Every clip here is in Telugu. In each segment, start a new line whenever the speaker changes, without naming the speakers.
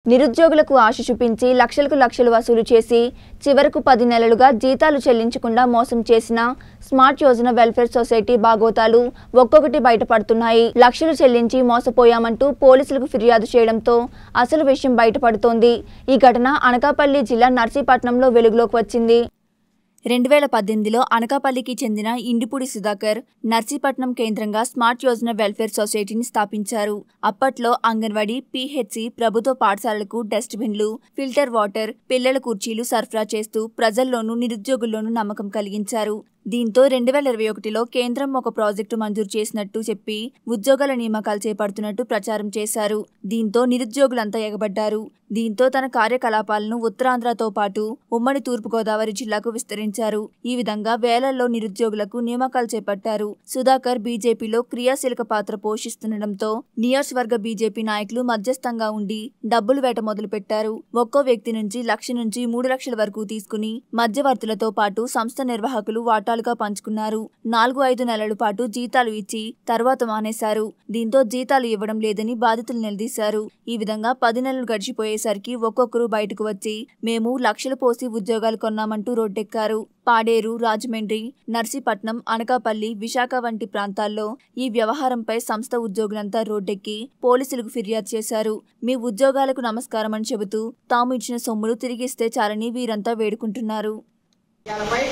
నిరుద్యోగులకు ఆశ చూపించి లక్షలకు లక్షలు వసూలు చేసి చివరకు పది నెలలుగా జీతాలు చెల్లించకుండా మోసం చేసిన స్మార్ట్ యోజన వెల్ఫేర్ సొసైటీ బాగోతాలు ఒక్కొక్కటి బయటపడుతున్నాయి లక్షలు చెల్లించి మోసపోయామంటూ పోలీసులకు ఫిర్యాదు చేయడంతో అసలు విషయం బయటపడుతోంది ఈ ఘటన అనకాపల్లి జిల్లా నర్సీపట్నంలో వెలుగులోకి వచ్చింది రెండు వేల పద్దెనిమిదిలో అనకాపల్లికి చెందిన ఇండిపూడి సుధాకర్ నర్సీపట్నం కేంద్రంగా స్మార్ట్ యోజన వెల్ఫేర్ సొసైటీని స్థాపించారు అప్పట్లో అంగన్వాడీ పీహెచ్సి ప్రభుత్వ పాఠశాలలకు డస్ట్బిన్లు ఫిల్టర్ వాటర్ పిల్లల కుర్చీలు సరఫరా చేస్తూ ప్రజల్లోనూ నిరుద్యోగుల్లోనూ నమ్మకం కలిగించారు దీంతో రెండు వేల ఇరవై ఒకటిలో కేంద్రం ఒక ప్రాజెక్టు మంజూరు చేసినట్టు చెప్పి ఉద్యోగాల నియామకాలు చేపడుతున్నట్టు ప్రచారం చేశారు దీంతో నిరుద్యోగులంతా ఎగబడ్డారు దీంతో తన కార్యకలాపాలను ఉత్తరాంధ్రతో పాటు ఉమ్మడి తూర్పుగోదావరి జిల్లాకు విస్తరించారు ఈ విధంగా వేలల్లో నిరుద్యోగులకు నియామకాలు చేపట్టారు సుధాకర్ బీజేపీలో క్రియాశీలక పాత్ర పోషిస్తుండటంతో నియోజకవర్గ బీజేపీ నాయకులు మధ్యస్థంగా ఉండి డబ్బులు వేట మొదలుపెట్టారు ఒక్కో వ్యక్తి నుంచి లక్ష నుంచి మూడు లక్షల వరకు తీసుకుని మధ్యవర్తులతో పాటు సంస్థ నిర్వాహకులు వాటాలుగా పంచుకున్నారు నాలుగు ఐదు నెలల పాటు జీతాలు ఇచ్చి తర్వాత మానేశారు దీంతో జీతాలు ఇవ్వడం లేదని బాధితులు నిలదీశారు ఈ విధంగా పది నెలలు గడిచిపోయేసరికి ఒక్కొక్కరు బయటకు వచ్చి మేము లక్షలు పోసి ఉద్యోగాలు కొన్నామంటూ రోడ్డెక్కారు పాడేరు రాజమండ్రి నర్సీపట్నం అనకాపల్లి విశాఖ వంటి ప్రాంతాల్లో ఈ వ్యవహారంపై సంస్థ ఉద్యోగులంతా రోడ్డెక్కి పోలీసులకు ఫిర్యాదు చేశారు మీ ఉద్యోగాలకు నమస్కారం అని చెబుతూ తాము ఇచ్చిన సొమ్ములు తిరిగిస్తే చాలని వీరంతా వేడుకుంటున్నారు
విషయాలపై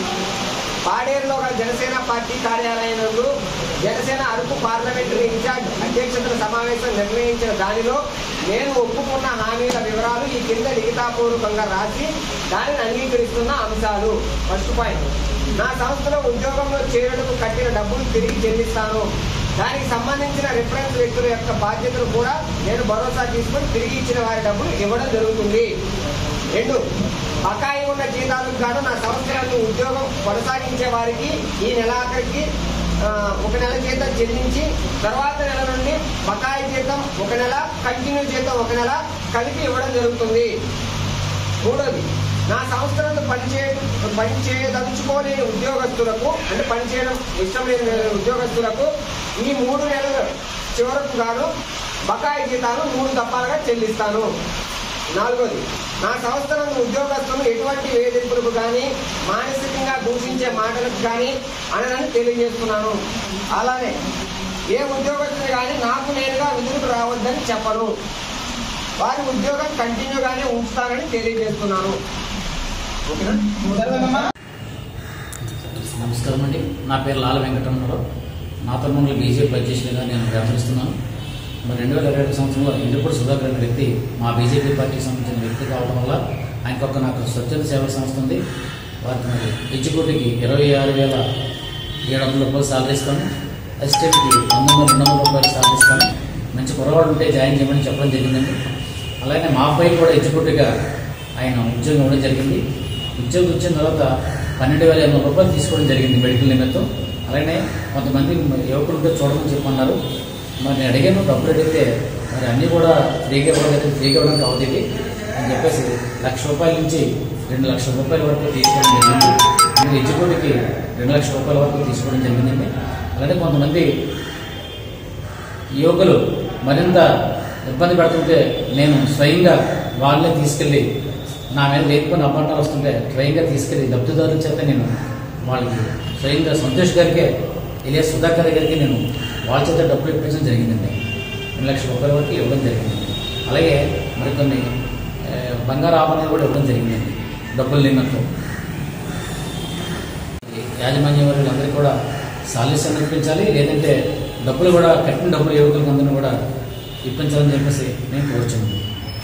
పాడేరులో గల జనసేన పార్టీ కార్యాలయంలో జనసేన అరకు పార్లమెంటరీ ఇన్ఛార్జ్ అధ్యక్షతల సమావేశం నిర్ణయించిన దానిలో నేను ఒప్పుకున్న హామీల వివరాలు ఈ కింద లిఖితాపూర్వకంగా రాసి దానిని అంగీకరిస్తున్న అంశాలు ఫస్ట్ పాయింట్ నా సంస్థలో ఉద్యోగంలో చేరుటకు కట్టిన డబ్బులు తిరిగి చెల్లిస్తాను దానికి సంబంధించిన రిఫరెన్స్ వ్యక్తుల యొక్క బాధ్యతలు కూడా నేను భరోసా తీసుకొని తిరిగి ఇచ్చిన వారి డబ్బులు ఇవ్వడం జరుగుతుంది రెండు బకాయి ఉన్న జీతాలకు గాను నా సంవత్సరాన్ని ఉద్యోగం కొనసాగించే వారికి ఈ నెలాఖరికి ఆ, ఒక నెల జీతం చెల్లించి తర్వాత నెల నుండి బకాయి జీతం ఒక నెల కంటిన్యూ జీతం ఒక నెల కలిపి ఇవ్వడం జరుగుతుంది మూడోది నా సంస్థలను పనిచే పనిచేయదలుచుకోలేని ఉద్యోగస్తులకు అంటే పనిచేయడం ఇష్టం లేని ఉద్యోగస్తులకు ఈ మూడు నెలల చివరకు గాను బకాయి జీతాలు మూడు దఫాలుగా చెల్లిస్తాను నాలుగోది నా సంస్థలను ఉద్యోగస్తులు ఎటువంటి వేధింపులకు కానీ మానసికంగా దూషించే మాటలకు కానీ అనని తెలియజేస్తున్నాను అలానే ఏ ఉద్యోగస్తులు కానీ నాకు నేనుగా విధులకు రావద్దని చెప్పను వారి ఉద్యోగం కంటిన్యూగానే ఉంచుతానని తెలియజేస్తున్నాను ఓకేనా
నమస్కారం అండి నా పేరు లాల వెంకటరమణరావు నా తరఫున బీజేపీ అధ్యక్షులుగా నేను వ్యవహరిస్తున్నాను మరి రెండు వేల ఇరవై ఒకటి సంవత్సరంలో ఇండిపూడి సుధాకర్ అనే వ్యక్తి మా బీజేపీ పార్టీకి సంబంధించిన వ్యక్తి కావడం వల్ల ఆయనకు ఒక నాకు స్వచ్ఛంద సేవా సంస్థ ఉంది వారికి మరి ఎగ్జిక్యూటివ్కి ఇరవై ఆరు వేల ఏడు వందల రూపాయలు సాలరీ ఇస్తాను అసిస్టెంట్కి పంతొమ్మిది వందల రెండు వందల రూపాయలు సాలరీ ఇస్తాను మంచి కురవాడు ఉంటే జాయిన్ చేయమని చెప్పడం జరిగిందండి అలాగే మా అబ్బాయి కూడా ఎగ్జిక్యూటివ్గా ఆయన ఉద్యోగం ఇవ్వడం జరిగింది ఉద్యోగం వచ్చిన తర్వాత పన్నెండు వేల ఎనిమిది రూపాయలు తీసుకోవడం జరిగింది మెడికల్ నిమిత్తం అలానే కొంతమంది యువకులు ఉంటే చూడమని చెప్పన్నారు మరి నేను అడిగాను డబ్బులు అడిగితే మరి అన్నీ కూడా ఫ్రీగా ఇవ్వలేదు ఫ్రీగా ఇవ్వడానికి అవుతుంది అని చెప్పేసి లక్ష రూపాయల నుంచి రెండు లక్షల రూపాయల వరకు తీసుకోవడం జరిగింది మీరు ఎగ్జిక్యూటివ్కి రెండు లక్షల రూపాయల వరకు తీసుకోవడం జరిగిందండి అలానే కొంతమంది యువకులు మరింత ఇబ్బంది పడుతుంటే నేను స్వయంగా వాళ్ళే తీసుకెళ్ళి నా మీద లేకపోయిన అపాంటాలు వస్తుంటే స్వయంగా తీసుకెళ్ళి లబ్ధిదారుల చేత నేను వాళ్ళకి స్వయంగా సంతోష్ గారికే ఇలియా సుధాకర్ గారికి నేను వాళ్ళ చేత డబ్బులు ఇప్పించడం జరిగిందండి రెండు లక్షల రూపాయల వరకు ఇవ్వడం జరిగింది అలాగే మరికొన్ని ఆ, బంగారు ఆభరణాలు కూడా ఇవ్వడం జరిగిందండి డబ్బులు నిమిత్తం యాజమాన్య వర్గులందరికీ కూడా సాలీస్ ఇప్పించాలి లేదంటే డబ్బులు కూడా కట్టిన డబ్బులు యువకులకు అందరినీ కూడా ఇప్పించాలని చెప్పేసి నేను కోరుచున్నాను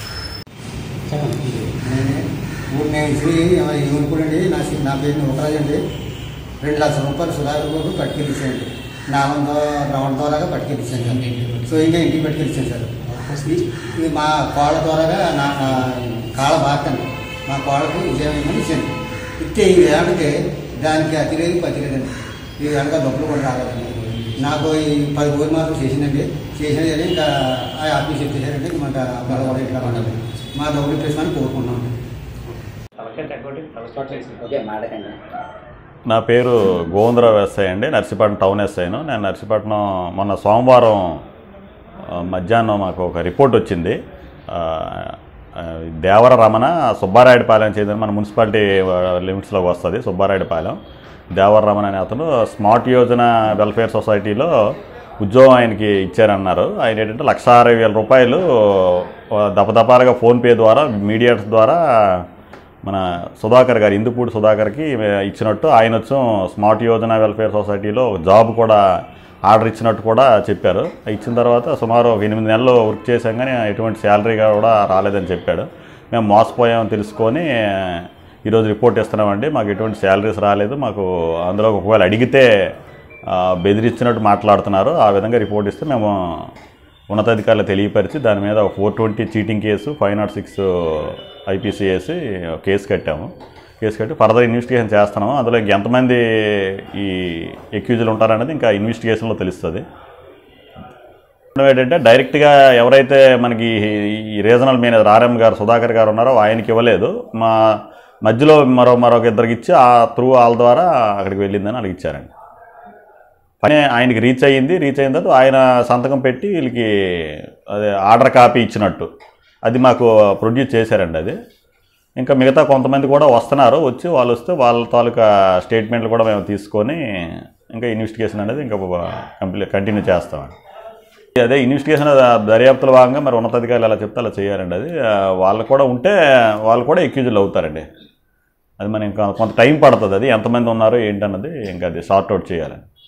ఇప్పుడు నేను శ్రీ ఏమనుకోండి నా శ్రీ- నా పేరు ఒకరాజు అండి రెండు లక్షల రూపాయలు సుధాకర్ బాబు పట్టుకెళ్ళించండి నా వంద రౌండ్ ద్వారాగా పట్టుకెళ్ళించాను సార్ సో ఇంకా ఇంటికి పట్టుకెళ్ళించాను సార్ ఇది- ఇది మా కోళ్ళ ద్వారాగా నా నా కాళ్ళ బాకండి మా కోళ్ళకు విజయమని ఇచ్చాను ఇస్తే ఈ వేటకి దానికి అతిరేది పతిరేదండి ఈ వేటగా డబ్బులు కూడా రాలేదండి నాకు ఈ పది రోజులు మాత్రం చేసిందండి చేసినది ఇంకా ఆ ఆఫీస్ ఇచ్చేసారంటే మనకు అబ్బాయి కూడా ఇట్లా ఉండాలి మా డబ్బులు ఇప్పించమని కోరుకుంటున్నాం
నా పేరు గోవిందరావు ఎస్ఐ అండి నర్సీపట్నం టౌన్ ఎస్ఐను నేను నర్సీపట్నం మొన్న సోమవారం ఆ, మధ్యాహ్నం మాకు ఒక రిపోర్ట్ వచ్చింది ఆ, ఆ, దేవర రమణ సుబ్బారాయుడుపాలెం చెందిన మన మున్సిపాలిటీ లిమిట్స్లోకి వస్తుంది సుబ్బారాయుడుపాలెం దేవర రమణ అనే అతను స్మార్ట్ యోజన వెల్ఫేర్ సొసైటీలో ఉద్యోగం ఆయనకి ఇచ్చారన్నారు ఆయన ఏంటంటే లక్ష అరవై వేల రూపాయలు ఆ, దపదపాలుగా ఫోన్పే ద్వారా మీడియాస్ ద్వారా మన సుధాకర్ గారు ఇందుపూడి సుధాకర్కి ఇచ్చినట్టు ఆయన వచ్చి స్మార్ట్ యోజన వెల్ఫేర్ సొసైటీలో జాబ్ కూడా ఆర్డర్ ఇచ్చినట్టు కూడా చెప్పారు ఇచ్చిన తర్వాత సుమారు ఒక ఎనిమిది నెలలు వర్క్ చేశాం కానీ ఎటువంటి శాలరీ కూడా రాలేదని చెప్పాడు మేము మోసపోయామని తెలుసుకొని ఈరోజు రిపోర్ట్ ఇస్తున్నామండి మాకు ఎటువంటి శాలరీస్ రాలేదు మాకు అందులో ఒకవేళ అడిగితే ఆ, బెదిరించినట్టు మాట్లాడుతున్నారు ఆ విధంగా రిపోర్ట్ ఇస్తే మేము ఉన్నతాధికారులు తెలియపరిచి దాని మీద four twenty cheating case five naught six IPC వేసి కేసు కట్టాము కేసు కట్టి ఫర్దర్ ఇన్వెస్టిగేషన్ చేస్తున్నాము అందులో ఇంకెంతమంది ఈ ఎక్యూజులు ఉంటారనేది ఇంకా ఇన్వెస్టిగేషన్లో తెలుస్తుంది ఏంటంటే డైరెక్ట్గా ఎవరైతే మనకి ఈ రీజనల్ మేనేజర్ ఆర్ఎం గారు సుధాకర్ గారు ఉన్నారో ఆయనకి ఇవ్వలేదు మా మధ్యలో మరో మరొక ఇద్దరికి ఇచ్చి ఆ త్రూ వాళ్ళ ద్వారా అక్కడికి వెళ్ళిందని వాళ్ళకి ఇచ్చారండి పని ఆయనకి రీచ్ అయ్యింది రీచ్ అయిన తర్వాత ఆయన సంతకం పెట్టి వీళ్ళకి అదే ఆర్డర్ కాపీ ఇచ్చినట్టు అది మాకు ప్రొడ్యూస్ చేశారండి అది ఇంకా మిగతా కొంతమంది కూడా వస్తున్నారు వచ్చి వాళ్ళు వస్తే వాళ్ళ తాలూకా స్టేట్మెంట్లు కూడా మేము తీసుకొని ఇంకా ఇన్వెస్టిగేషన్ అనేది ఇంకా కంప్లీట్ కంటిన్యూ చేస్తామండి అదే ఇన్వెస్టిగేషన్ దర్యాప్తుల భాగంగా మరి ఉన్నతాధికారులు ఎలా చెప్తే అలా చేయాలండి అది ఆ, వాళ్ళు కూడా ఉంటే వాళ్ళు కూడా ఎక్యూజులు అవుతారండి అది మనం ఇంకా కొంత టైం పడుతుంది అది ఎంతమంది ఉన్నారు ఏంటన్నది ఇంకా అది సార్ట్ అవుట్ చేయాలండి